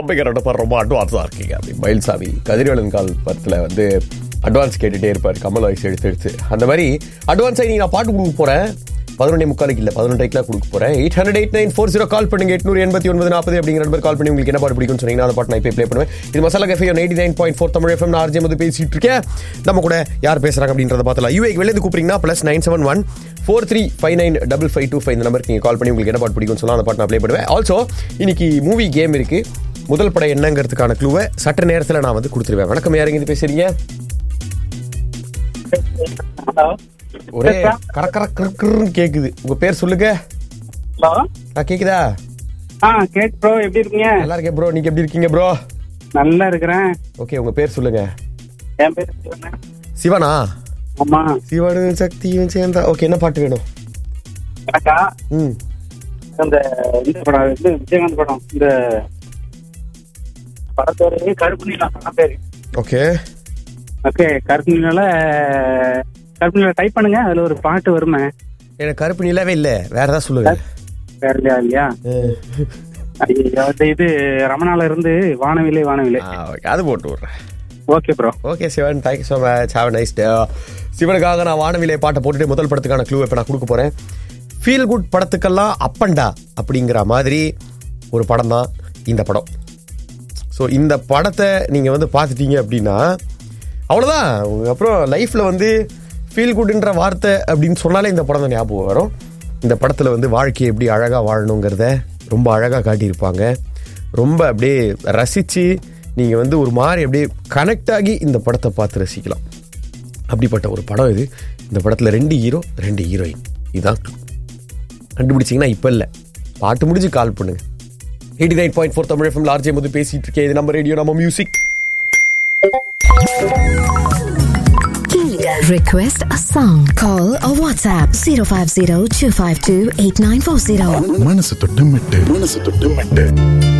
தம்பிக்கிறோட பாரு ரொம்ப அட்வான்ஸாக இருக்கீங்க அப்படி மயில்சாமி கதிரவேலன் கால் படத்தில் வந்து அட்வான்ஸ் கேட்டுகிட்டே இருப்பார் கமல் வாய்ஸ் எடுத்து எடுத்து அந்த மாதிரி அட்வான்ஸாக நீ நான் பாட்டு கொடுக்க போகிறேன் பதினொன்றே முக்காலுக்கு இல்லை பதினொன்றைக்குலாம் கொடுக்க போகிறேன் eight hundred eight nine four zero call பண்ணுங்க எட்நூறு எண்பத்தி ஒன்பது நாற்பது அப்படிங்கிற நம்பர் கால் பண்ணி உங்களுக்கு என்ன பாட்டு பிடிக்கும்னு சொன்னீங்கன்னா அந்த பாட்டு நான் இப்போ ப்ளே பண்ணுவேன் இது Masala cafe eighty nine point four Tamil FM நான் ஆர்ஜே வந்து பேசிட்டு இருக்கேன் நம்ம கூட யார் பேசுறாங்க அப்படின்றத பார்த்தலாம் யூஏக்கு வெளியே கூப்பிட்டீங்கன்னா plus nine seven one four three five nine double five two five இந்த நம்பருக்கு நீங்கள் கால் பண்ணி உங்களுக்கு என்ன பாட்டு பிடிக்கும்னு சொல்லலாம் அந்த பாட்டு நான் ப்ளே பண்ணுவேன் ஆல்சோ இன்னைக்கு மூவி கேம் இருக்கு முதல் படம் என்னங்கிறதுக்கான க்ளூவை சட்ட நேரத்தில் நான் வந்து கொடுத்துருவேன் வணக்கம் யாருங்க இது பேசுறீங்க ஹலோ ஒரே கரக்கர கிருன்னு கேக்குது உங்க பேர் சொல்லுங்க ஹலோ ஆ கேக்குதா ஆ கேக் ப்ரோ எப்படி இருக்கீங்க நல்லா இருக்கேன் ப்ரோ நீங்க எப்படி இருக்கீங்க ப்ரோ நல்லா இருக்கிறேன் ஓகே உங்க பேர் சொல்லுங்க என் பேர் சிவன். சிவனா ஆமா சிவனு சக்தியும் சேர்ந்தா ஓகே என்ன பாட்டு வேணும் எனக்கா ம் இந்த இந்த படம் இது விஜயகாந்த் படம் இந்த படத்தோட கருப்பு நீலா படம் பேரு ஓகே ஓகே கருப்பு நீலால கருப்பு நீலா டைப் பண்ணுங்க அதுல ஒரு பாட்டு வருமே எனக்கு கருப்பு நிலவே இல்ல வேற ஏதாவது சொல்லுங்க வேற இல்லையா இல்லையா ஐயோ, இந்த இது ரமணால இருந்து வானவிலே வானவிலே ஆ, okay, அது போட்டு விட்றேன் okay bro okay Sivan thank you so much have nice day சிவனுக்காக நான் வானவிலே பாட்டை போட்டுட்டு முதல் படத்துக்கான க்ளூ இப்போ நான் கொடுக்க போறேன் ஃபீல் குட் படத்துக்கெல்லாம் அப்பண்டா அப்படிங்கிற மாதிரி ஒரு படம் தான் இந்த படம் ஸோ இந்த படத்தை நீங்கள் வந்து பார்த்துட்டீங்க அப்படின்னா அவ்வளோதான் அப்புறம் லைஃப்பில் வந்து ஃபீல் குட்ன்ற வார்த்தை அப்படின்னு சொன்னாலே இந்த படம் தான் ஞாபகம் வரும் இந்த படத்தில் வந்து வாழ்க்கையை எப்படி அழகாக வாழணுங்கிறத ரொம்ப அழகாக காட்டியிருப்பாங்க ரொம்ப அப்படியே ரசித்து நீங்கள் வந்து ஒரு மாதிரி அப்படியே கனெக்ட் ஆகி இந்த படத்தை பார்த்து ரசிக்கலாம் அப்படிப்பட்ட ஒரு படம் இது இந்த படத்தில் ரெண்டு ஹீரோ ரெண்டு ஹீரோயின் இதுதான் clue. கண்டுபிடிச்சிங்கன்னா இப்போ இல்லை பாட்டு முடிஞ்சு கால் பண்ணுங்க eighty nine point four Tamil FM லார்ஜே போது பேசிட்டு இருக்கேன் இது நம்ம ரேடியோ நம்ம music Request a song. Call or WhatsApp 050 252 8940. மனசு தொட்டு மெட்டு மனசு தொட்டு மெட்டு